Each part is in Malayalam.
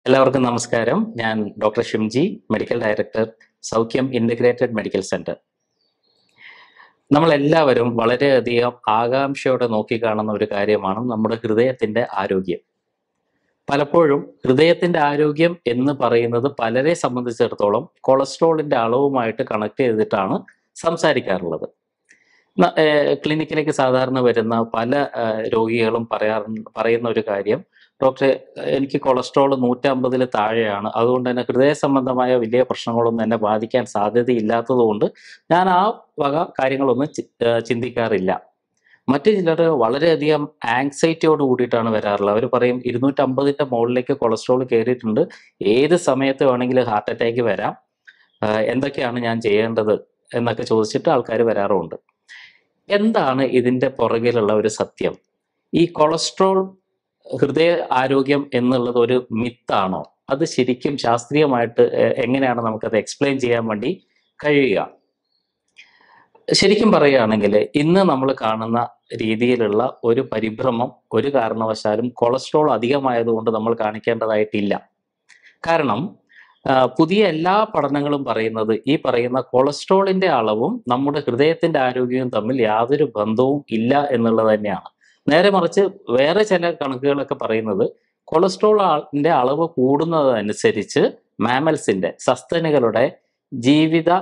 എല്ലാവർക്കും നമസ്കാരം ഞാൻ doctor Shimji medical director Soukhyam integrated medical centre നമ്മളെല്ലാവരും വളരെയധികം ആകാംക്ഷയോടെ നോക്കിക്കാണുന്ന ഒരു കാര്യമാണ് നമ്മുടെ ഹൃദയത്തിന്റെ ആരോഗ്യം പലപ്പോഴും ഹൃദയത്തിന്റെ ആരോഗ്യം എന്ന് പറയുന്നത് പലരെ സംബന്ധിച്ചിടത്തോളം കൊളസ്ട്രോളിന്റെ അളവുമായിട്ട് കണക്ട് ചെയ്തിട്ടാണ് സംസാരിക്കാറുള്ളത് ന- ഏഹ് ക്ലിനിക്കിലേക്ക് സാധാരണ വരുന്ന പല ഏഹ് രോഗികളും പറയാറ് പറയുന്ന ഒരു കാര്യം ഡോക്ടറെ എനിക്ക് കൊളസ്ട്രോൾ നൂറ്റമ്പതിൽ താഴെയാണ് അതുകൊണ്ട് തന്നെ ഹൃദയ സംബന്ധമായ വലിയ പ്രശ്നങ്ങളൊന്നും എന്നെ ബാധിക്കാൻ സാധ്യതയില്ലാത്തത് കൊണ്ട് ഞാൻ ആ വക കാര്യങ്ങളൊന്നും ചി- ഏഹ് ചിന്തിക്കാറില്ല മറ്റു ചിലർ വളരെയധികം ആങ്സൈറ്റിയോട് കൂടിയിട്ടാണ് വരാറുള്ളത് അവർ പറയും ഇരുന്നൂറ്റമ്പതിന്റെ മുകളിലേക്ക് കൊളസ്ട്രോൾ കയറിയിട്ടുണ്ട് ഏത് സമയത്ത് വേണമെങ്കിലും ഹാർട്ട് അറ്റാക്ക് വരാം ആഹ് എന്തൊക്കെയാണ് ഞാൻ ചെയ്യേണ്ടത് എന്നൊക്കെ ചോദിച്ചിട്ട് ആൾക്കാർ വരാറുമുണ്ട് എന്താണ് ഇതിന്റെ പുറകിലുള്ള ഒരു സത്യം ഈ കൊളസ്ട്രോൾ ഹൃദയ ആരോഗ്യം എന്നുള്ളത് ഒരു മിത്താണോ അത് ശരിക്കും ശാസ്ത്രീയമായിട്ട് എ- എങ്ങനെയാണ് നമുക്കത് എക്സ്പ്ലെയിൻ ചെയ്യാൻ വേണ്ടി കഴിയുക ശരിക്കും പറയുകയാണെങ്കിൽ ഇന്ന് നമ്മൾ കാണുന്ന രീതിയിലുള്ള ഒരു പരിഭ്രമം ഒരു കാരണവശാലും കൊളസ്ട്രോൾ അധികമായതുകൊണ്ട് നമ്മൾ കാണിക്കേണ്ടതായിട്ടില്ല കാരണം ആ, പുതിയ എല്ലാ പഠനങ്ങളും പറയുന്നത് ഈ പറയുന്ന കൊളസ്ട്രോളിന്റെ അളവും നമ്മുടെ ഹൃദയത്തിന്റെ ആരോഗ്യവും തമ്മിൽ യാതൊരു ബന്ധവും ഇല്ല എന്നുള്ളത് തന്നെയാണ് നേരെ മറിച്ച് വേറെ ചില കണക്കുകളൊക്കെ പറയുന്നത് കൊളസ്ട്രോളിന്റെ അളവ് കൂടുന്നതനുസരിച്ച് മാമൽസിന്റെ സസ്തനുകളുടെ ജീവിത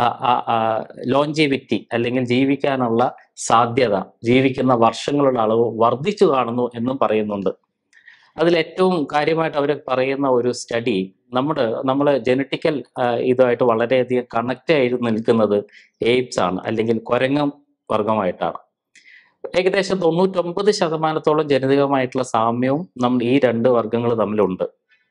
ലോഞ്ചിവിറ്റി അല്ലെങ്കിൽ ജീവിക്കാനുള്ള സാധ്യത ജീവിക്കുന്ന വർഷങ്ങളുടെ അളവ് വർദ്ധിച്ചു കാണുന്നു എന്നും പറയുന്നുണ്ട് അതിൽ ഏറ്റവും കാര്യമായിട്ട് അവർ പറയുന്ന ഒരു സ്റ്റഡി നമ്മുടെ നമ്മൾ ജനറ്റിക്കൽ ഇതുമായിട്ട് വളരെയധികം കണക്റ്റ് ആയി നിൽക്കുന്നത് എയ്ഡ്സ് ആണ് അല്ലെങ്കിൽ കുരങ്ങം വർഗമായിട്ടാണ് ഏകദേശം തൊണ്ണൂറ്റൊമ്പത് ശതമാനത്തോളം ജനിതകമായിട്ടുള്ള സാമ്യവും നമ്മൾ ഈ രണ്ട് വർഗങ്ങൾ തമ്മിലുണ്ട്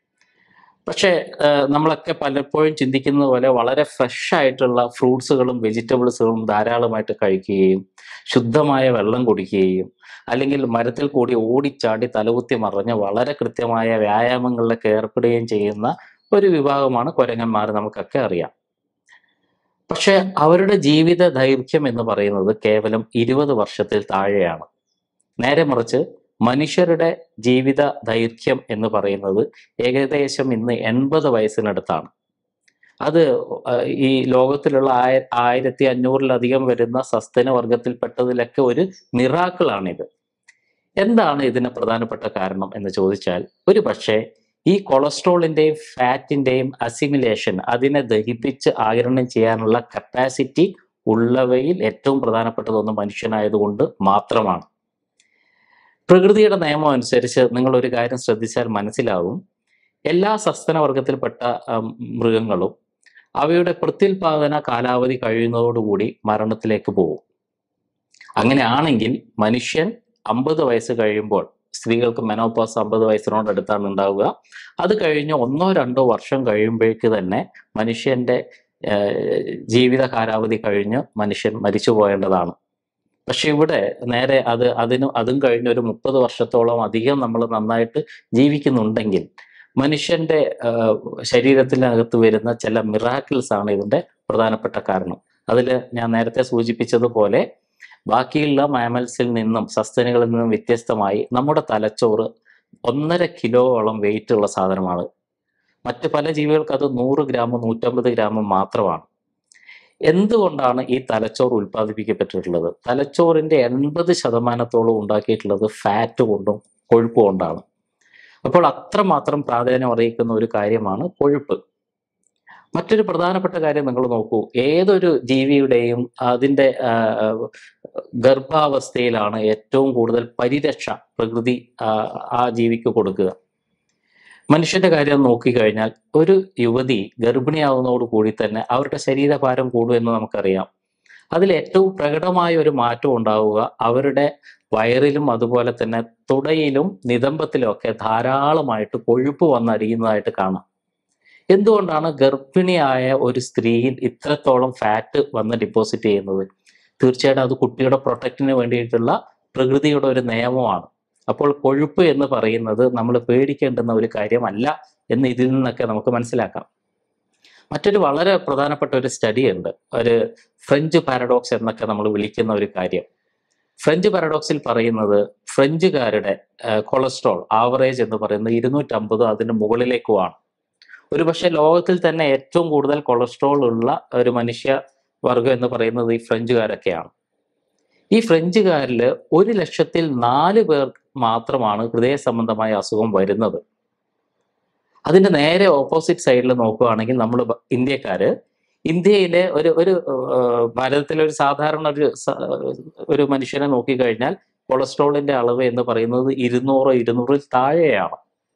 പക്ഷേ ആഹ് നമ്മളൊക്കെ പലപ്പോഴും ചിന്തിക്കുന്നത് പോലെ വളരെ ഫ്രഷ് ആയിട്ടുള്ള ഫ്രൂട്ട്സുകളും വെജിറ്റബിൾസുകളും ധാരാളമായിട്ട് കഴിക്കുകയും ശുദ്ധമായ വെള്ളം കുടിക്കുകയും അല്ലെങ്കിൽ മരത്തിൽ കൂടി ഓടിച്ചാടി തലകുത്തി മറിഞ്ഞ് വളരെ കൃത്യമായ വ്യായാമങ്ങളിലൊക്കെ ഏർപ്പെടുകയും ചെയ്യുന്ന ഒരു വിഭാഗമാണ് കുരങ്ങന്മാർ നമുക്കൊക്കെ അറിയാം പക്ഷെ അവരുടെ ജീവിത ദൈർഘ്യം എന്ന് പറയുന്നത് കേവലം ഇരുപത് വർഷത്തിൽ താഴെയാണ് നേരെ മറിച്ച് മനുഷ്യരുടെ ജീവിത ദൈർഘ്യം എന്ന് പറയുന്നത് ഏകദേശം ഇന്ന് എൺപത് വയസ്സിനടുത്താണ് അത് ആഹ് ഈ ലോകത്തിലുള്ള ആയ ആയിരത്തി അഞ്ഞൂറിലധികം വരുന്ന സസ്തന വർഗത്തിൽപ്പെട്ടതിലൊക്കെ ഒരു മിറാക്കിളാണിത് എന്താണ് ഇതിന് പ്രധാനപ്പെട്ട കാരണം എന്ന് ചോദിച്ചാൽ ഒരു പക്ഷേ ഈ കൊളസ്ട്രോളിന്റെയും ഫാറ്റിന്റെയും അസിമിലേഷൻ അതിനെ ദഹിപ്പിച്ച് ആകിരണം ചെയ്യാനുള്ള കപ്പാസിറ്റി ഉള്ളവയിൽ ഏറ്റവും പ്രധാനപ്പെട്ടതൊന്ന് മനുഷ്യനായതുകൊണ്ട് മാത്രമാണ് പ്രകൃതിയുടെ നിയമം അനുസരിച്ച് നിങ്ങൾ ഒരു കാര്യം ശ്രദ്ധിച്ചാൽ മനസ്സിലാവും എല്ലാ സസ്തന വർഗത്തിൽപ്പെട്ട ഉം, മൃഗങ്ങളും അവയുടെ പ്രത്യുൽപാദന കാലാവധി കഴിയുന്നതോടുകൂടി മരണത്തിലേക്ക് പോകും അങ്ങനെയാണെങ്കിൽ മനുഷ്യൻ അമ്പത് വയസ്സ് കഴിയുമ്പോൾ സ്ത്രീകൾക്ക് മെനോപോസ് അമ്പത് വയസ്സിനോടടുത്താണ് ഉണ്ടാവുക അത് കഴിഞ്ഞ് ഒന്നോ രണ്ടോ വർഷം കഴിയുമ്പോഴേക്ക് തന്നെ മനുഷ്യന്റെ ഏഹ്, ജീവിത കാലാവധി കഴിഞ്ഞ് മനുഷ്യൻ മരിച്ചു പോകേണ്ടതാണ് പക്ഷെ ഇവിടെ നേരെ അത് അതിന് അതും കഴിഞ്ഞ് ഒരു മുപ്പത് വർഷത്തോളം അധികം നമ്മൾ നന്നായിട്ട് ജീവിക്കുന്നുണ്ടെങ്കിൽ മനുഷ്യന്റെ ആഹ്, ശരീരത്തിനകത്ത് വരുന്ന ചില മിറാക്കിൾസ് ആണ് ഇതിന്റെ പ്രധാനപ്പെട്ട കാരണം അതിൽ ഞാൻ നേരത്തെ സൂചിപ്പിച്ചതുപോലെ ബാക്കിയുള്ള മാമൽസിൽ നിന്നും സസ്തനികളിൽ നിന്നും വ്യത്യസ്തമായി നമ്മുടെ തലച്ചോറ് ഒന്നര കിലോയോളം വെയിറ്റ് ഉള്ള സാധനമാണ് മറ്റ് പല ജീവികൾക്ക് അത് നൂറ് ഗ്രാമും നൂറ്റമ്പത് ഗ്രാമും മാത്രമാണ് എന്തുകൊണ്ടാണ് ഈ തലച്ചോറ് ഉൽപ്പാദിപ്പിക്കപ്പെട്ടിട്ടുള്ളത് തലച്ചോറിന്റെ എൺപത് ശതമാനത്തോളം ഉണ്ടാക്കിയിട്ടുള്ളത് ഫാറ്റ് കൊണ്ടും കൊഴുപ്പ് കൊണ്ടാണ് അപ്പോൾ അത്രമാത്രം പ്രാധാന്യം അറിയിക്കുന്ന ഒരു കാര്യമാണ് കൊഴുപ്പ് മറ്റൊരു പ്രധാനപ്പെട്ട കാര്യം നിങ്ങൾ നോക്കൂ ഏതൊരു ജീവിയുടെയും അതിൻ്റെ ആ, ഗർഭാവസ്ഥയിലാണ് ഏറ്റവും കൂടുതൽ പരിരക്ഷ പ്രകൃതി ആ, ആ ജീവിക്ക് കൊടുക്കുക മനുഷ്യന്റെ കാര്യം നോക്കിക്കഴിഞ്ഞാൽ ഒരു യുവതി ഗർഭിണിയാവുന്നതോട് കൂടി തന്നെ അവരുടെ ശരീരഭാരം കൂടും എന്ന് നമുക്കറിയാം അതിൽ ഏറ്റവും പ്രകടമായ ഒരു മാറ്റം ഉണ്ടാവുക അവരുടെ വയറിലും അതുപോലെ തന്നെ തുടയിലും നിതംബത്തിലും ഒക്കെ ധാരാളമായിട്ട് കൊഴുപ്പ് വന്നടിയുന്നതായിട്ട് കാണാം എന്തുകൊണ്ടാണ് ഗർഭിണിയായ ഒരു സ്ത്രീയിൽ ഇത്രത്തോളം ഫാറ്റ് വന്ന് ഡിപ്പോസിറ്റ് ചെയ്യുന്നത് തീർച്ചയായിട്ടും അത് കുട്ടിയുടെ പ്രൊട്ടക്റ്റിന് വേണ്ടിയിട്ടുള്ള പ്രകൃതിയുടെ ഒരു നിയമമാണ് അപ്പോൾ കൊഴുപ്പ് എന്ന് പറയുന്നത് നമ്മൾ പേടിക്കേണ്ടുന്ന ഒരു കാര്യമല്ല എന്ന് ഇതിൽ നിന്നൊക്കെ നമുക്ക് മനസ്സിലാക്കാം മറ്റൊരു വളരെ പ്രധാനപ്പെട്ട ഒരു സ്റ്റഡി ഉണ്ട് ഒരു ഫ്രഞ്ച് പാരഡോക്സ് എന്നൊക്കെ നമ്മൾ വിളിക്കുന്ന ഒരു കാര്യം ഫ്രഞ്ച് പാരഡോക്സിൽ പറയുന്നത് ഫ്രഞ്ചുകാരുടെ കൊളസ്ട്രോൾ ആവറേജ് എന്ന് പറയുന്നത് ഇരുന്നൂറ്റമ്പത് അതിന് മുകളിലേക്കുമാണ് ഒരുപക്ഷെ ലോകത്തിൽ തന്നെ ഏറ്റവും കൂടുതൽ കൊളസ്ട്രോൾ ഉള്ള ഒരു മനുഷ്യ വർഗം എന്ന് പറയുന്നത് ഈ ഫ്രഞ്ചുകാരൊക്കെയാണ് ഈ ഫ്രഞ്ചുകാരിൽ ഒരു ലക്ഷത്തിൽ നാല് പേർ മാത്രമാണ് ഹൃദയ സംബന്ധമായ അസുഖം വരുന്നത് അതിന്റെ നേരെ ഓപ്പോസിറ്റ് സൈഡിൽ നോക്കുകയാണെങ്കിൽ നമ്മൾ ഇന്ത്യക്കാര് ഇന്ത്യയിലെ ഒരു ഒരു ഏഹ്, ഭാരതത്തിലെ ഒരു സാധാരണ ഒരു സ- ഒരു മനുഷ്യനെ നോക്കിക്കഴിഞ്ഞാൽ കൊളസ്ട്രോളിന്റെ അളവ് എന്ന് പറയുന്നത് ഇരുന്നൂറ് ഇരുന്നൂറിൽ താഴെയാണ്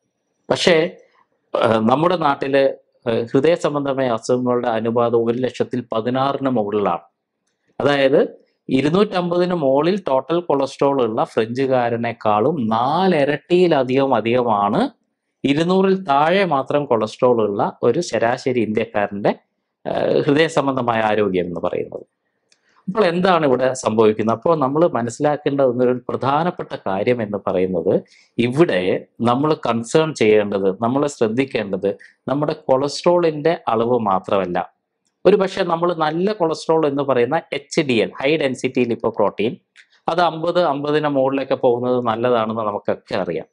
പക്ഷേ ഏഹ്, നമ്മുടെ നാട്ടിലെ ഏഹ്, ഹൃദയ സംബന്ധമായ അസുഖങ്ങളുടെ അനുപാതം ഒരു ലക്ഷത്തിൽ പതിനാറിന് മുകളിലാണ് അതായത് ഇരുന്നൂറ്റമ്പതിന് മുകളിൽ ടോട്ടൽ കൊളസ്ട്രോൾ ഉള്ള ഫ്രഞ്ചുകാരനേക്കാളും നാലിരട്ടിയിലധികം അധികമാണ് ഇരുന്നൂറിൽ താഴെ മാത്രം കൊളസ്ട്രോൾ ഉള്ള ഒരു ശരാശരി ഇന്ത്യക്കാരന്റെ ഏഹ്, ഹൃദയ സംബന്ധമായ ആരോഗ്യം എന്ന് പറയുന്നത് അപ്പോൾ എന്താണ് ഇവിടെ സംഭവിക്കുന്നത് അപ്പോൾ നമ്മൾ മനസ്സിലാക്കേണ്ട ഒരു പ്രധാനപ്പെട്ട കാര്യം എന്ന് പറയുന്നത് ഇവിടെ നമ്മൾ കൺസേൺ ചെയ്യേണ്ടത് നമ്മൾ ശ്രദ്ധിക്കേണ്ടത് നമ്മുടെ കൊളസ്ട്രോളിന്റെ അളവ് മാത്രമല്ല ഒരു പക്ഷേ നമ്മൾ നല്ല കൊളസ്ട്രോൾ എന്ന് പറയുന്ന H D L high density lipoprotein അത് അമ്പത് അമ്പതിന് മുകളിലൊക്കെ പോകുന്നത് നല്ലതാണെന്ന് നമുക്കൊക്കെ അറിയാം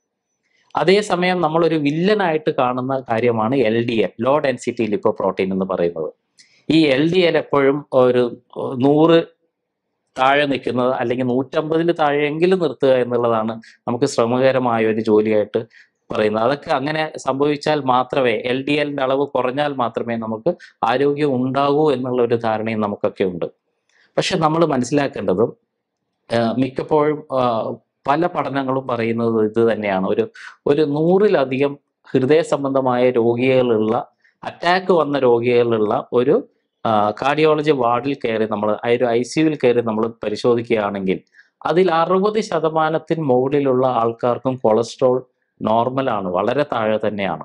അതേസമയം നമ്മളൊരു വില്ലനായിട്ട് കാണുന്ന കാര്യമാണ് L D L low density lipoprotein എന്ന് പറയുന്നത് ഈ എൽ ഡി എൽ എപ്പോഴും ഒരു നൂറ് താഴെ നിൽക്കുന്നത് അല്ലെങ്കിൽ നൂറ്റമ്പതിൽ താഴെയെങ്കിലും നിർത്തുക എന്നുള്ളതാണ് നമുക്ക് ശ്രമകരമായ ഒരു ജോലിയായിട്ട് പറയുന്നത് അതൊക്കെ അങ്ങനെ സംഭവിച്ചാൽ മാത്രമേ എൽ ഡി എല്ലിന്റെ അളവ് കുറഞ്ഞാൽ മാത്രമേ നമുക്ക് ആരോഗ്യം ഉണ്ടാകൂ എന്നുള്ള ഒരു ധാരണയും നമുക്കൊക്കെ ഉണ്ട് പക്ഷെ നമ്മൾ മനസ്സിലാക്കേണ്ടതും ആഹ് മിക്കപ്പോഴും ആഹ് പല പഠനങ്ങളും പറയുന്നത് ഇത് തന്നെയാണ് ഒരു ഒരു നൂറിലധികം ഹൃദയ സംബന്ധമായ രോഗികളുള്ള അറ്റാക്ക് വന്ന രോഗികളുള്ള ഒരു കാർഡിയോളജി വാർഡിൽ കയറി നമ്മൾ ഒരു ഐ സിയുവിൽ കയറി നമ്മൾ പരിശോധിക്കുകയാണെങ്കിൽ അതിൽ അറുപത് ശതമാനത്തിന് മുകളിലുള്ള ആൾക്കാർക്കും കൊളസ്ട്രോൾ നോർമലാണ് വളരെ താഴെ തന്നെയാണ്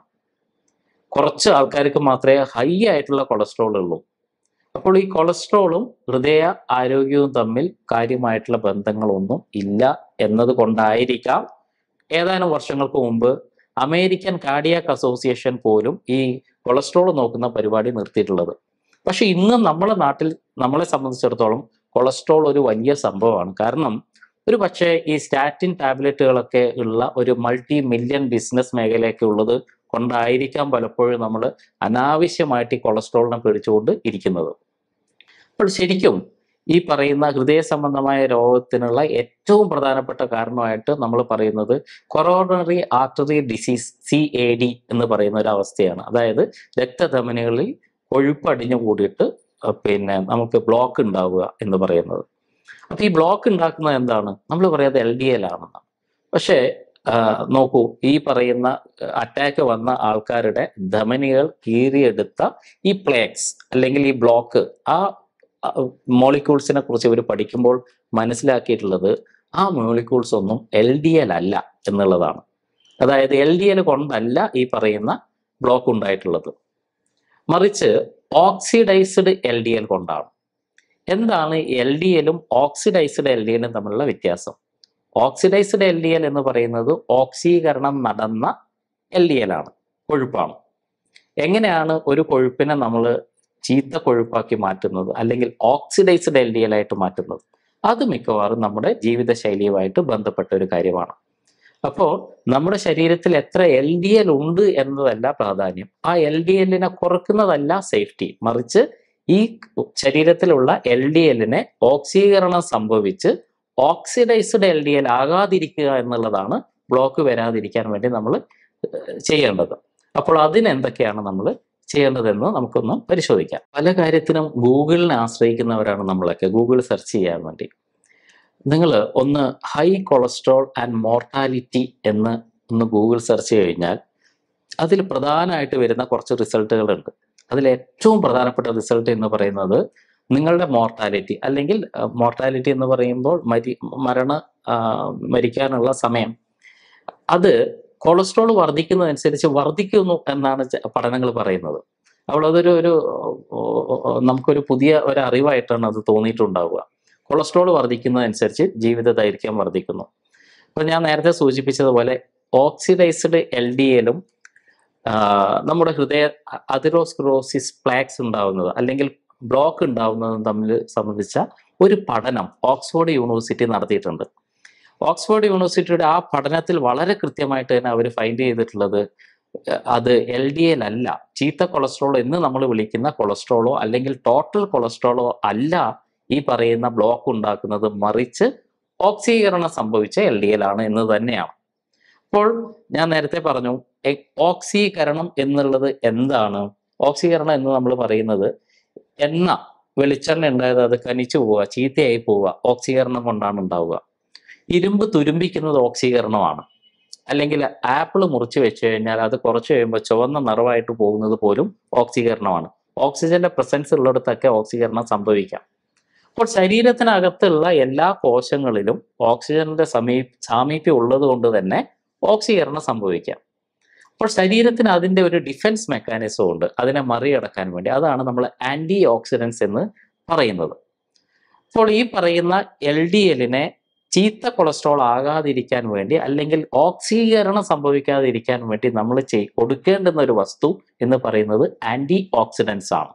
കുറച്ച് ആൾക്കാർക്ക് മാത്രമേ ഹൈ ആയിട്ടുള്ള കൊളസ്ട്രോൾ ഉള്ളൂ അപ്പോൾ ഈ കൊളസ്ട്രോളും ഹൃദയ ആരോഗ്യവും തമ്മിൽ കാര്യമായിട്ടുള്ള ബന്ധങ്ങളൊന്നും ഇല്ല എന്നത് കൊണ്ടായിരിക്കാം ഏതാനും വർഷങ്ങൾക്ക് മുമ്പ് അമേരിക്കൻ കാർഡിയാക് അസോസിയേഷൻ പോലും ഈ കൊളസ്ട്രോൾ നോക്കുന്ന പരിപാടി നിർത്തിയിട്ടുള്ളത് പക്ഷെ ഇന്ന് നമ്മുടെ നാട്ടിൽ നമ്മളെ സംബന്ധിച്ചിടത്തോളം കൊളസ്ട്രോൾ ഒരു വലിയ സംഭവമാണ് കാരണം ഒരു പക്ഷേ ഈ സ്റ്റാറ്റിൻ ടാബ്ലറ്റുകളൊക്കെ ഉള്ള ഒരു മൾട്ടി മില്യൺ ബിസിനസ് മേഖലയൊക്കെ ഉള്ളത് കൊണ്ടായിരിക്കാം പലപ്പോഴും നമ്മൾ അനാവശ്യമായിട്ട് ഈ കൊളസ്ട്രോളിനെ പിടിച്ചുകൊണ്ട് ഇരിക്കുന്നത് അപ്പോൾ ശരിക്കും ഈ പറയുന്ന ഹൃദയ സംബന്ധമായ രോഗത്തിനുള്ള ഏറ്റവും പ്രധാനപ്പെട്ട കാരണമായിട്ട് നമ്മൾ പറയുന്നത് coronary artery disease C A D എന്ന് പറയുന്ന ഒരു അവസ്ഥയാണ് അതായത് രക്തധമനികളിൽ കൊഴുപ്പ് അടിഞ്ഞു കൂടിയിട്ട് അഹ് പിന്നെ നമുക്ക് ബ്ലോക്ക് ഉണ്ടാവുക എന്ന് പറയുന്നത് അപ്പൊ ഈ ബ്ലോക്ക് ഉണ്ടാക്കുന്നത് എന്താണ് നമ്മൾ പറയുന്നത് എൽ ഡി എൽ ആണെന്നാണ് പക്ഷേ ആഹ് നോക്കൂ ഈ പറയുന്ന അറ്റാക്ക് വന്ന ആൾക്കാരുടെ ധമനികൾ കീറിയെടുത്ത ഈ പ്ലേക്സ് അല്ലെങ്കിൽ ഈ ബ്ലോക്ക് ആ മോളിക്യൂൾസിനെ കുറിച്ച് ഇവർ പഠിക്കുമ്പോൾ മനസ്സിലാക്കിയിട്ടുള്ളത് ആ മോളിക്യൂൾസ് ഒന്നും എൽ ഡി എൽ അല്ല എന്നുള്ളതാണ് അതായത് എൽ ഡി എൽ കൊണ്ടല്ല ഈ പറയുന്ന ബ്ലോക്ക് ഉണ്ടായിട്ടുള്ളത് മറിച്ച് ഓക്സിഡൈസ്ഡ് എൽ ഡി എൽ കൊണ്ടാണ് എന്താണ് എൽ ഡി എല്ലും ഓക്സിഡൈസ്ഡ് എൽ ഡി എല്ലും തമ്മിലുള്ള വ്യത്യാസം ഓക്സിഡൈസ്ഡ് എൽ ഡി എൽ എന്ന് പറയുന്നത് ഓക്സീകരണം നടന്ന എൽ ഡി എൽ ആണ് കൊഴുപ്പാണ് എങ്ങനെയാണ് ഒരു കൊഴുപ്പിനെ നമ്മൾ ചീത്ത കൊഴുപ്പാക്കി മാറ്റുന്നത് അല്ലെങ്കിൽ ഓക്സിഡൈസ്ഡ് എൽ ഡി എൽ ആയിട്ട് മാറ്റുന്നത് അത് മിക്കവാറും നമ്മുടെ ജീവിതശൈലിയുമായിട്ട് ബന്ധപ്പെട്ട ഒരു കാര്യമാണ് അപ്പോൾ നമ്മുടെ ശരീരത്തിൽ എത്ര എൽ ഡി എൽ ഉണ്ട് എന്നതല്ല പ്രാധാന്യം ആ എൽ ഡി എല്ലിനെ കുറക്കുന്നതല്ല സേഫ്റ്റി മറിച്ച് ഈ ശരീരത്തിലുള്ള എൽ ഡി എല്ലിനെ ഓക്സീകരണം സംഭവിച്ച് ഓക്സിഡൈസ്ഡ് എൽ ഡി എൽ ആകാതിരിക്കുക എന്നുള്ളതാണ് ബ്ലോക്ക് വരാതിരിക്കാൻ വേണ്ടി നമ്മൾ ചെയ്യേണ്ടത് അപ്പോൾ അതിനെന്തൊക്കെയാണ് നമ്മൾ ചെയ്യേണ്ടതെന്ന് നമുക്കൊന്ന് പരിശോധിക്കാം പല കാര്യത്തിനും ഗൂഗിളിനെ ആശ്രയിക്കുന്നവരാണ് നമ്മളൊക്കെ ഗൂഗിൾ സെർച്ച് ചെയ്യാൻ വേണ്ടി നിങ്ങൾ ഒന്ന് ഹൈ കൊളസ്ട്രോൾ ആൻഡ് മോർട്ടാലിറ്റി എന്ന് ഒന്ന് ഗൂഗിൾ സെർച്ച് കഴിഞ്ഞാൽ അതിൽ പ്രധാനമായിട്ട് വരുന്ന കുറച്ച് റിസൾട്ടുകളുണ്ട് അതിൽ ഏറ്റവും പ്രധാനപ്പെട്ട റിസൾട്ട് എന്ന് പറയുന്നത് നിങ്ങളുടെ മോർട്ടാലിറ്റി അല്ലെങ്കിൽ മോർട്ടാലിറ്റി എന്ന് പറയുമ്പോൾ മരി മരണ ആ, മരിക്കാനുള്ള സമയം അത് കൊളസ്ട്രോൾ വർദ്ധിക്കുന്നതനുസരിച്ച് വർദ്ധിക്കുന്നു എന്നാണ് പഠനങ്ങൾ പറയുന്നത് അപ്പോൾ അതൊരു ഒരു ഓ, ഓ, ഓ, നമുക്കൊരു പുതിയ ഒരു അറിവായിട്ടാണ് അത് തോന്നിയിട്ടുണ്ടാവുക കൊളസ്ട്രോൾ വർദ്ധിക്കുന്നതനുസരിച്ച് ജീവിത ദൈർഘ്യം വർദ്ധിക്കുന്നു അപ്പൊ ഞാൻ നേരത്തെ സൂചിപ്പിച്ചതുപോലെ ഓക്സിഡൈസ്ഡ് എൽ ഡി എല്ലും നമ്മുടെ ഹൃദയ അതിറോസ്ക്രോസിസ് പ്ലാക്സ് ഉണ്ടാവുന്നത് അല്ലെങ്കിൽ ബ്ലോക്ക് ഉണ്ടാവുന്നതും തമ്മിൽ സംബന്ധിച്ച ഒരു പഠനം ഓക്സ്ഫോർഡ് യൂണിവേഴ്സിറ്റി നടത്തിയിട്ടുണ്ട് ഓക്സ്ഫോർഡ് യൂണിവേഴ്സിറ്റിയുടെ ആ പഠനത്തിൽ വളരെ കൃത്യമായിട്ട് തന്നെ അവർ ഫൈൻഡ് ചെയ്തിട്ടുള്ളത് ഏഹ് അത് എൽ ഡി എൽ അല്ല ചീത്ത കൊളസ്ട്രോൾ എന്ന് നമ്മൾ വിളിക്കുന്ന കൊളസ്ട്രോളോ അല്ലെങ്കിൽ ടോട്ടൽ കൊളസ്ട്രോളോ അല്ല ഈ പറയുന്ന ബ്ലോക്ക് ഉണ്ടാക്കുന്നത് മറിച്ച് ഓക്സീകരണം സംഭവിച്ച എൽ ഡി എൽ ആണ് എന്ന് തന്നെയാണ് അപ്പോൾ ഞാൻ നേരത്തെ പറഞ്ഞു എ- ഓക്സീകരണം എന്നുള്ളത് എന്താണ് ഓക്സീകരണം എന്ന് നമ്മൾ പറയുന്നത് എണ്ണ വെളിച്ചെണ്ണ ഉണ്ടായത് അത് കനിച്ചു പോവുക ചീത്തയായി പോവുക ഓക്സീകരണം കൊണ്ടാണ് ഉണ്ടാവുക ഇരുമ്പ് തുരുമ്പിക്കുന്നത് ഓക്സീകരണമാണ് അല്ലെങ്കിൽ ആപ്പിൾ മുറിച്ച് വെച്ച് കഴിഞ്ഞാൽ അത് കുറച്ച് കഴിയുമ്പോൾ ചുവന്ന നിറവായിട്ട് പോകുന്നത് പോലും ഓക്സീകരണമാണ് ഓക്സിജന്റെ പ്രസൻസ് ഉള്ളിടത്തൊക്കെ ഓക്സീകരണം സംഭവിക്കാം അപ്പോൾ ശരീരത്തിനകത്തുള്ള എല്ലാ കോശങ്ങളിലും ഓക്സിജന്റെ സമീ സാമീപ്യം ഉള്ളത് കൊണ്ട് തന്നെ ഓക്സീകരണം സംഭവിക്കാം അപ്പോൾ ശരീരത്തിന് അതിന്റെ ഒരു ഡിഫൻസ് മെക്കാനിസം ഉണ്ട് അതിനെ മറികടക്കാൻ വേണ്ടി അതാണ് നമ്മൾ ആന്റി ഓക്സിഡൻസ് എന്ന് പറയുന്നത് അപ്പോൾ ഈ പറയുന്ന എൽ ഡി എല്ലിനെ ചീത്ത കൊളസ്ട്രോൾ ആകാതിരിക്കാൻ വേണ്ടി അല്ലെങ്കിൽ ഓക്സീകരണം സംഭവിക്കാതിരിക്കാൻ വേണ്ടി നമ്മൾ ചെയ് കൊടുക്കേണ്ടുന്ന ഒരു വസ്തു എന്ന് പറയുന്നത് ആന്റി ഓക്സിഡൻസ് ആണ്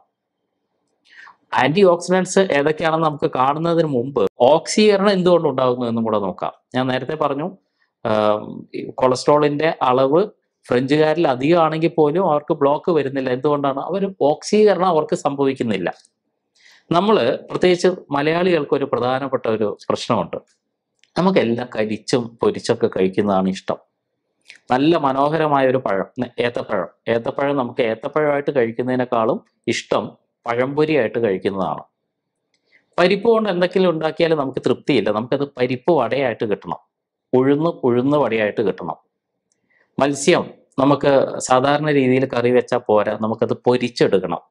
ആന്റി ഓക്സിഡൻസ് ഏതൊക്കെയാണെന്ന് നമുക്ക് കാണുന്നതിന് മുമ്പ് ഓക്സീകരണം എന്തുകൊണ്ട് ഉണ്ടാകുന്നു എന്നും കൂടെ നോക്കാം ഞാൻ നേരത്തെ പറഞ്ഞു ആം, ഈ കൊളസ്ട്രോളിന്റെ അളവ് ഫ്രഞ്ചുകാരിൽ അധികമാണെങ്കിൽ പോലും അവർക്ക് ബ്ലോക്ക് വരുന്നില്ല എന്തുകൊണ്ടാണ് അവർ ഓക്സീകരണം അവർക്ക് സംഭവിക്കുന്നില്ല നമ്മൾ പ്രത്യേകിച്ച് മലയാളികൾക്ക് ഒരു പ്രധാനപ്പെട്ട ഒരു പ്രശ്നമുണ്ട് നമുക്കെല്ലാം കരിച്ചും പൊരിച്ചൊക്കെ കഴിക്കുന്നതാണ് ഇഷ്ടം നല്ല മനോഹരമായ ഒരു പഴം ന- ഏത്തപ്പഴം ഏത്തപ്പഴം നമുക്ക് ഏത്തപ്പഴമായിട്ട് കഴിക്കുന്നതിനേക്കാളും ഇഷ്ടം പഴംപൊരിയായിട്ട് കഴിക്കുന്നതാണ് പരിപ്പ് കൊണ്ട് എന്തെങ്കിലും ഉണ്ടാക്കിയാലും നമുക്ക് തൃപ്തിയില്ല നമുക്കത് പരിപ്പ് വടയായിട്ട് കിട്ടണം ഉഴുന്ന് ഉഴുന്ന് വടയായിട്ട് കിട്ടണം മത്സ്യം നമുക്ക് സാധാരണ രീതിയിൽ കറി വെച്ചാൽ പോരാ നമുക്കത് പൊരിച്ചെടുക്കണം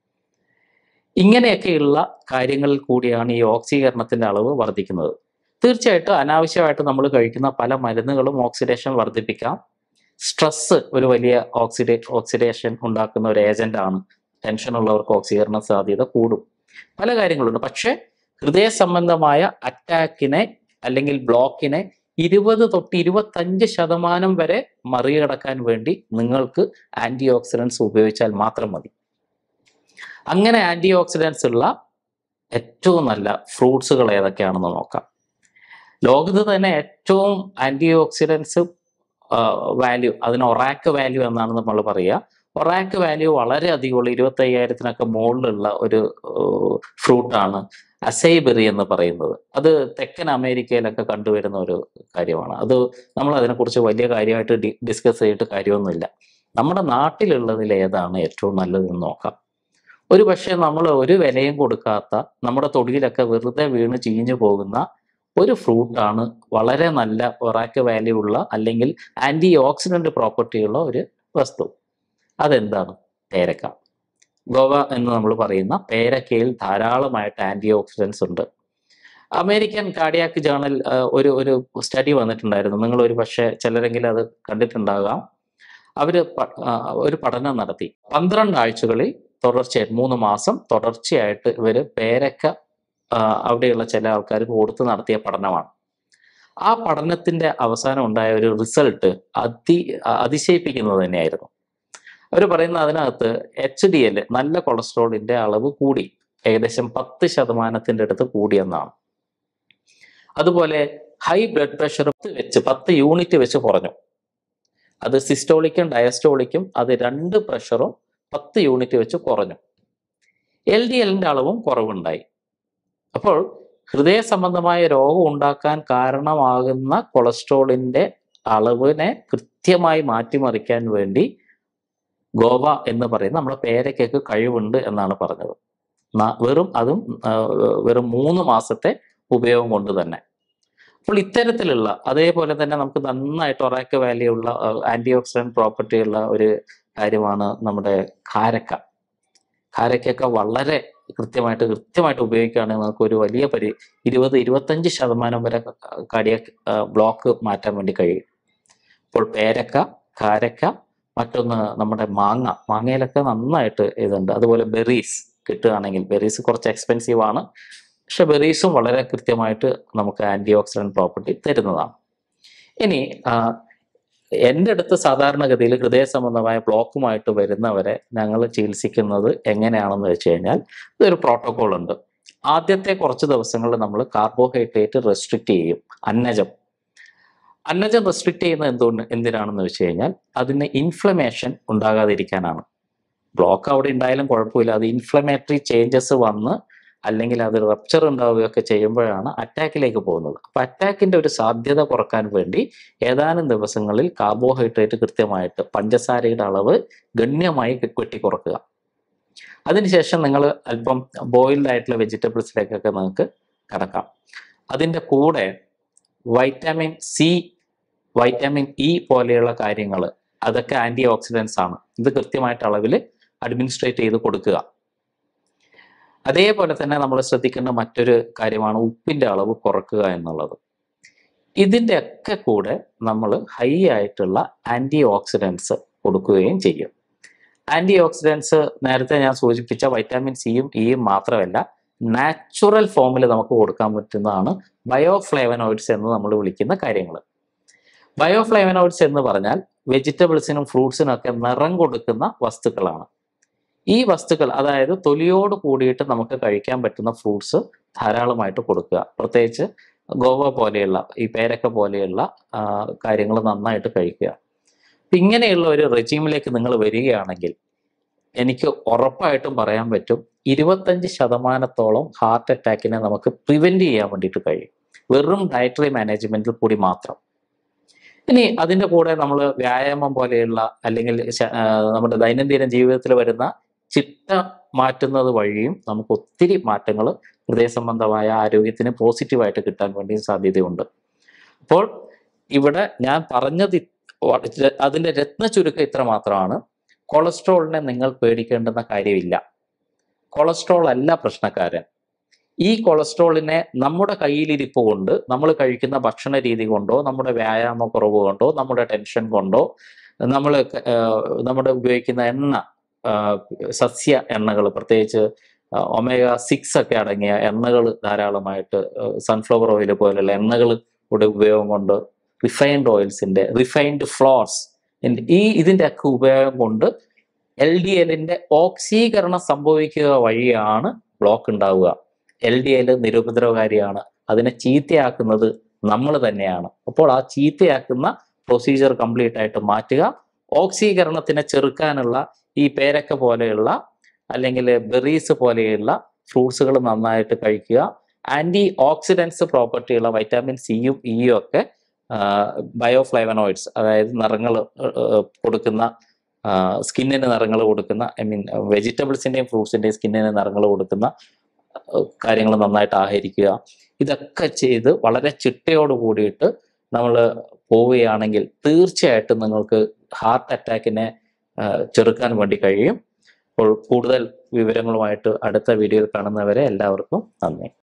ഇങ്ങനെയൊക്കെയുള്ള കാര്യങ്ങളിൽ കൂടിയാണ് ഈ ഓക്സീകരണത്തിന്റെ അളവ് വർദ്ധിക്കുന്നത് തീർച്ചയായിട്ടും അനാവശ്യമായിട്ട് നമ്മൾ കഴിക്കുന്ന പല മരുന്നുകളും ഓക്സിഡേഷൻ വർദ്ധിപ്പിക്കാം സ്ട്രെസ് ഒരു വലിയ ഓക്സിഡേ ഓക്സിഡേഷൻ ഉണ്ടാക്കുന്ന ഒരു ഏജന്റ് ആണ് ടെൻഷൻ ഉള്ളവർക്ക് ഓക്സീകരണ സാധ്യത കൂടും പല കാര്യങ്ങളുണ്ട് പക്ഷേ ഹൃദയ സംബന്ധമായ അറ്റാക്കിനെ അല്ലെങ്കിൽ ബ്ലോക്കിനെ ഇരുപത് തൊട്ട് ഇരുപത്തഞ്ച് ശതമാനം വരെ മറികടക്കാൻ വേണ്ടി നിങ്ങൾക്ക് ആന്റി ഓക്സിഡൻസ് ഉപയോഗിച്ചാൽ മാത്രം മതി അങ്ങനെ ആന്റി ഓക്സിഡൻസ് ഉള്ള ഏറ്റവും നല്ല ഫ്രൂട്ട്സുകൾ ഏതൊക്കെയാണെന്ന് നോക്കാം ലോകത്ത് തന്നെ ഏറ്റവും ആന്റി ഓക്സിഡൻസ് വാല്യൂ അതിന് ഒറാക്ക് വാല്യൂ എന്നാണ് നമ്മൾ പറയുക ഒറാക്ക് വാല്യൂ വളരെ അധികമുള്ള ഇരുപത്തി അയ്യായിരത്തിനൊക്കെ മുകളിലുള്ള ഒരു ഫ്രൂട്ടാണ് അസൈബെറി എന്ന് പറയുന്നത് അത് തെക്കൻ അമേരിക്കയിലൊക്കെ കണ്ടുവരുന്ന ഒരു കാര്യമാണ് അത് നമ്മൾ അതിനെക്കുറിച്ച് വലിയ കാര്യമായിട്ട് ഡി ഡിസ്കസ് ചെയ്തിട്ട് കാര്യമൊന്നുമില്ല നമ്മുടെ നാട്ടിലുള്ളതിൽ ഏതാണ് ഏറ്റവും നല്ലതെന്ന് നോക്കാം ഒരു പക്ഷേ നമ്മൾ ഒരു വിലയും കൊടുക്കാത്ത നമ്മുടെ തൊടിയിലൊക്കെ വെറുതെ വീണ് ചീഞ്ഞു പോകുന്ന ഒരു ഫ്രൂട്ടാണ് വളരെ നല്ല ഒറാക്ക് വാല്യൂ ഉള്ള അല്ലെങ്കിൽ ആന്റി ഓക്സിഡന്റ് പ്രോപ്പർട്ടി ഉള്ള ഒരു വസ്തു അതെന്താണ് പേരക്ക ഗോവ എന്ന് നമ്മൾ പറയുന്ന പേരക്കയിൽ ധാരാളമായിട്ട് ആന്റി ഓക്സിഡൻസ് ഉണ്ട് അമേരിക്കൻ കാർഡിയാക് ജേണൽ ഒരു ഒരു സ്റ്റഡി വന്നിട്ടുണ്ടായിരുന്നു നിങ്ങൾ ഒരു പക്ഷേ ചിലരെങ്കിലും അത് കണ്ടിട്ടുണ്ടാകാം അവര് പ- ആ, ഒരു പഠനം നടത്തി പന്ത്രണ്ട് ആഴ്ചകളിൽ തുടർച്ചയായിട്ട് മൂന്ന് മാസം തുടർച്ചയായിട്ട് ഇവര് പേരക്ക ആ, അവിടെയുള്ള ചില ആൾക്കാർക്ക് കൊടുത്ത് നടത്തിയ പഠനമാണ് ആ പഠനത്തിന്റെ അവസാനം ഉണ്ടായ ഒരു റിസൾട്ട് അതി അ- അതിശയിപ്പിക്കുന്നത് തന്നെയായിരുന്നു അവർ പറയുന്ന അതിനകത്ത് എച്ച് ഡി എൽ നല്ല കൊളസ്ട്രോളിന്റെ അളവ് കൂടി ഏകദേശം പത്ത് ശതമാനത്തിന്റെ അടുത്ത് കൂടിയെന്നാണ് അതുപോലെ ഹൈ ബ്ലഡ് പ്രഷർ വെച്ച് പത്ത് യൂണിറ്റ് വെച്ച് കുറഞ്ഞു അത് സിസ്റ്റോളിക്കും ഡയസ്റ്റോളിക്കും അത് രണ്ട് പ്രഷറും പത്ത് യൂണിറ്റ് വെച്ച് കുറഞ്ഞു എൽ ഡി എല്ലിന്റെ അളവും കുറവുണ്ടായി അപ്പോൾ ഹൃദയ സംബന്ധമായ രോഗം ഉണ്ടാക്കാൻ കാരണമാകുന്ന കൊളസ്ട്രോളിന്റെ അളവിനെ കൃത്യമായി മാറ്റിമറിക്കാൻ വേണ്ടി ഗോവ എന്ന് പറയുന്ന നമ്മുടെ പേരയ്ക്കൊക്കെ കഴിവുണ്ട് എന്നാണ് പറഞ്ഞത് ന- വെറും അതും ആ, വെറും മൂന്ന് മാസത്തെ ഉപയോഗം കൊണ്ട് തന്നെ അപ്പോൾ ഇത്തരത്തിലുള്ള അതേപോലെ തന്നെ നമുക്ക് നന്നായിട്ട് ഒറാക്ക വാല്യൂ ഉള്ള ആന്റി ഓക്സിഡന്റ് പ്രോപ്പർട്ടി ഉള്ള ഒരു കാര്യമാണ് നമ്മുടെ കാരക്ക കാരക്കൊക്കെ വളരെ കൃത്യമായിട്ട് കൃത്യമായിട്ട് ഉപയോഗിക്കുകയാണെങ്കിൽ നമുക്ക് ഒരു വലിയ പരി ഇരുപത് ഇരുപത്തഞ്ച് ശതമാനം വരെ കാർഡിയ ബ്ലോക്ക് മാറ്റാൻ വേണ്ടി കഴിയും ഇപ്പോൾ പേരക്ക കാരക്ക മറ്റൊന്ന് നമ്മുടെ മാങ്ങ മാങ്ങയിലൊക്കെ നന്നായിട്ട് ഇതുണ്ട് അതുപോലെ ബെറീസ് കിട്ടുകയാണെങ്കിൽ ബെറീസ് കുറച്ച് എക്സ്പെൻസീവ് ആണ് പക്ഷെ ബെറീസും വളരെ കൃത്യമായിട്ട് നമുക്ക് ആന്റി ഓക്സിഡന്റ് പ്രോപ്പർട്ടി തരുന്നതാണ് ഇനി ആ, എൻ്റെ അടുത്ത് സാധാരണഗതിയിൽ ഹൃദയ സംബന്ധമായ ബ്ലോക്കുമായിട്ട് വരുന്നവരെ ഞങ്ങൾ ചികിത്സിക്കുന്നത് എങ്ങനെയാണെന്ന് വെച്ച് കഴിഞ്ഞാൽ ഇതൊരു പ്രോട്ടോകോൾ ഉണ്ട് ആദ്യത്തെ കുറച്ച് ദിവസങ്ങളിൽ നമ്മൾ കാർബോഹൈഡ്രേറ്റ് റെസ്ട്രിക്റ്റ് ചെയ്യും അന്നജം അന്നജം റെസ്ട്രിക്റ്റ് ചെയ്യുന്നത് എന്തുകൊണ്ട് എന്തിനാണെന്ന് വെച്ച് കഴിഞ്ഞാൽ അതിന് ഇൻഫ്ലമേഷൻ ഉണ്ടാകാതിരിക്കാനാണ് ബ്ലോക്ക് അവിടെ ഉണ്ടായാലും കുഴപ്പമില്ല അത് ഇൻഫ്ലമേറ്ററി ചേഞ്ചസ് വന്ന് അല്ലെങ്കിൽ അത് റപ്ചർ ഉണ്ടാവുകയൊക്കെ ചെയ്യുമ്പോഴാണ് അറ്റാക്കിലേക്ക് പോകുന്നത് അപ്പൊ അറ്റാക്കിന്റെ ഒരു സാധ്യത കുറക്കാൻ വേണ്ടി ഏതാനും ദിവസങ്ങളിൽ കാർബോഹൈഡ്രേറ്റ് കൃത്യമായിട്ട് പഞ്ചസാരയുടെ അളവ് ഗണ്യമായി വെട്ടി കുറക്കുക അതിനുശേഷം നിങ്ങൾ അല്പം ബോയിൽഡ് ആയിട്ടുള്ള വെജിറ്റബിൾസിലേക്കൊക്കെ നിങ്ങൾക്ക് കടക്കാം അതിൻ്റെ കൂടെ വൈറ്റമിൻ സി വൈറ്റമിൻ ഇ പോലെയുള്ള കാര്യങ്ങൾ അതൊക്കെ ആന്റി ഓക്സിഡൻസ് ആണ് ഇത് കൃത്യമായിട്ട് അളവിൽ അഡ്മിനിസ്ട്രേറ്റ് ചെയ്ത് കൊടുക്കുക അതേപോലെ തന്നെ നമ്മൾ ശ്രദ്ധിക്കേണ്ട മറ്റൊരു കാര്യമാണ് ഉപ്പിന്റെ അളവ് കുറക്കുക എന്നുള്ളത് ഇതിൻ്റെ ഒക്കെ കൂടെ നമ്മൾ ഹൈ ആയിട്ടുള്ള ആന്റി ഓക്സിഡൻസ് കൊടുക്കുകയും ചെയ്യും ആന്റി ഓക്സിഡൻസ് നേരത്തെ ഞാൻ സൂചിപ്പിച്ച വൈറ്റാമിൻ സിയും ഇയും മാത്രമല്ല നാച്ചുറൽ ഫോമിൽ നമുക്ക് കൊടുക്കാൻ പറ്റുന്നതാണ് ബയോഫ്ലേവനോയിഡ്സ് എന്ന് നമ്മൾ വിളിക്കുന്ന കാര്യങ്ങൾ ബയോഫ്ലേവനോയിഡ്സ് എന്ന് പറഞ്ഞാൽ വെജിറ്റബിൾസിനും ഫ്രൂട്ട്സിനും ഒക്കെ നിറം കൊടുക്കുന്ന വസ്തുക്കളാണ് ഈ വസ്തുക്കൾ അതായത് തൊലിയോട് കൂടിയിട്ട് നമുക്ക് കഴിക്കാൻ പറ്റുന്ന ഫ്രൂട്ട്സ് ധാരാളമായിട്ട് കൊടുക്കുക പ്രത്യേകിച്ച് ഗോവ പോലെയുള്ള ഈ പേരക്ക പോലെയുള്ള കാര്യങ്ങൾ നന്നായിട്ട് കഴിക്കുക അപ്പൊ ഇങ്ങനെയുള്ള ഒരു റെജീമിലേക്ക് നിങ്ങൾ വരികയാണെങ്കിൽ എനിക്ക് ഉറപ്പായിട്ടും പറയാൻ പറ്റും ഇരുപത്തഞ്ച് ശതമാനത്തോളം ഹാർട്ട് അറ്റാക്കിനെ നമുക്ക് പ്രിവെന്റ് ചെയ്യാൻ വേണ്ടിയിട്ട് കഴിയും വെറും ഡയറ്ററി മാനേജ്മെന്റിൽ കൂടി മാത്രം ഇനി അതിന്റെ കൂടെ നമ്മൾ വ്യായാമം പോലെയുള്ള അല്ലെങ്കിൽ ശ- ആ, നമ്മുടെ ദൈനംദിന ജീവിതത്തിൽ വരുന്ന ചിട്ട മാറ്റുന്നത് വഴിയും നമുക്ക് ഒത്തിരി മാറ്റങ്ങൾ ഹൃദയ സംബന്ധമായ ആരോഗ്യത്തിന് പോസിറ്റീവായിട്ട് കിട്ടാൻ വേണ്ടി സാധ്യതയുണ്ട് അപ്പോൾ ഇവിടെ ഞാൻ പറഞ്ഞത് ഇ- വ- അതിന്റെ രത്ന ചുരുക്കം ഇത്ര മാത്രമാണ് കൊളസ്ട്രോളിനെ നിങ്ങൾ പേടിക്കേണ്ടുന്ന കാര്യമില്ല കൊളസ്ട്രോൾ അല്ല പ്രശ്നക്കാരൻ ഈ കൊളസ്ട്രോളിനെ നമ്മുടെ കയ്യിലിരിപ്പ് കൊണ്ട് നമ്മൾ കഴിക്കുന്ന ഭക്ഷണ രീതി കൊണ്ടോ നമ്മുടെ വ്യായാമ കുറവ് കൊണ്ടോ നമ്മുടെ ടെൻഷൻ കൊണ്ടോ നമ്മൾ നമ്മുടെ ഉപയോഗിക്കുന്ന എണ്ണ ആ, സസ്യ എണ്ണകൾ പ്രത്യേകിച്ച് ഒമേഗ സിക്സ് ഒക്കെ അടങ്ങിയ എണ്ണകൾ ധാരാളമായിട്ട് സൺഫ്ലവർ ഓയിൽ പോലുള്ള എണ്ണകൾ കൂടെ ഉപയോഗം കൊണ്ട് റിഫൈൻഡ് ഓയിൽസിന്റെ റിഫൈൻഡ് ഫ്ലോർസ് ഈ ഇതിന്റെ ഒക്കെ ഉപയോഗം കൊണ്ട് എൽ ഡി എല്ലിന്റെ ഓക്സീകരണം സംഭവിക്കുക വഴിയാണ് ബ്ലോക്ക് ഉണ്ടാവുക എൽ ഡി എൽ നിരുപദ്രവകാരിയാണ് അതിനെ ചീത്തയാക്കുന്നത് നമ്മൾ തന്നെയാണ് അപ്പോൾ ആ ചീത്തയാക്കുന്ന പ്രൊസീജിയർ കംപ്ലീറ്റ് ആയിട്ട് മാറ്റുക ഓക്സീകരണത്തിനെ ചെറുക്കാനുള്ള ഈ പേരക്ക പോലെയുള്ള അല്ലെങ്കിൽ ബെറീസ് പോലെയുള്ള ഫ്രൂട്ട്സുകൾ നന്നായിട്ട് കഴിക്കുക ആന്റി ഓക്സിഡൻസ് പ്രോപ്പർട്ടിയുള്ള വൈറ്റാമിൻ സിയും ഇയും ഒക്കെ ബയോഫ്ലൈവനോയിഡ്സ് അതായത് നിറങ്ങൾ കൊടുക്കുന്ന സ്കിന്നിന് നിറങ്ങൾ കൊടുക്കുന്ന ഐ മീൻ വെജിറ്റബിൾസിന്റെയും ഫ്രൂട്ട്സിന്റെയും സ്കിന്നിന് നിറങ്ങൾ കൊടുക്കുന്ന കാര്യങ്ങൾ നന്നായിട്ട് ആഹരിക്കുക ഇതൊക്കെ ചെയ്ത് വളരെ ചിട്ടയോട് കൂടിയിട്ട് നമ്മൾ പോവുകയാണെങ്കിൽ തീർച്ചയായിട്ടും നിങ്ങൾക്ക് ഹാർട്ട് അറ്റാക്കിനെ ചെറുക്കാൻ വേണ്ടി കഴിയും അപ്പോൾ കൂടുതൽ വിവരങ്ങളുമായിട്ട് അടുത്ത വീഡിയോയിൽ കാണുന്നവരെ എല്ലാവർക്കും നന്ദി